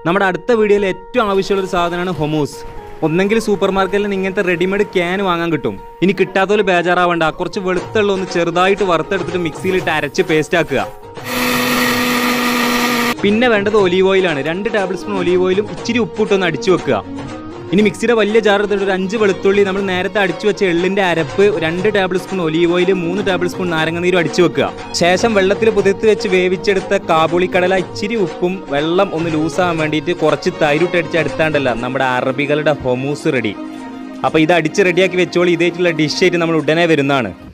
നമ്മുടെ അടുത്ത വീഡിയോയിൽ ഏറ്റവും ആവശ്യമുള്ള ഒരു സാധനമാണ് ഹൊമൂസ് ഒന്നെങ്കിൽ സൂപ്പർ മാർക്കറ്റിൽ നിന്ന് ഇങ്ങനത്തെ റെഡിമെയ്ഡ് ക്യാൻ വാങ്ങാൻ കിട്ടും ഇനി കിട്ടാത്തവര് ബേജാറാവണ്ട കുറച്ച് വെളുത്തുള്ള ഒന്ന് ചെറുതായിട്ട് വറുത്തെടുത്തിട്ട് മിക്സിയിലിട്ട് അരച്ച് പേസ്റ്റ് ആക്കുക പിന്നെ വേണ്ടത് ഒലീവ് ഓയിലാണ് രണ്ട് ടേബിൾ സ്പൂൺ ഒലീവ് ഓയിലും ഇച്ചിരി ഉപ്പിട്ടൊന്ന് അടിച്ചു വെക്കുക ഇനി മിക്സിയുടെ വലിയ ജാർ എടുത്തിട്ട് ഒരു അഞ്ച് വെളുത്തുള്ളി നമ്മൾ നേരത്തെ അടിച്ചു വെച്ച എള്ളിന്റെ അരപ്പ് രണ്ട് ടേബിൾ സ്പൂൺ ഒലീവ് ഓയിൽ മൂന്ന് ടേബിൾ സ്പൂൺ നാരങ്ങനീരും അടിച്ചു വെക്കുക ശേഷം വെള്ളത്തിൽ പുതിർത്ത് വെച്ച് വേവിച്ചെടുത്ത കാബുളിക്കടല ഇച്ചിരി ഉപ്പും വെള്ളം ഒന്ന് ലൂസാകാൻ വേണ്ടിയിട്ട് കുറച്ച് തൈരുട്ട് അടിച്ച് എടുത്താണ്ടല്ല നമ്മുടെ അറബികളുടെ ഹൊമൂസ് റെഡി അപ്പോൾ ഇത് അടിച്ച് റെഡിയാക്കി വെച്ചോളി ഇതായിട്ടുള്ള ഡിഷായിട്ട് നമ്മൾ ഉടനെ വരുന്നതാണ്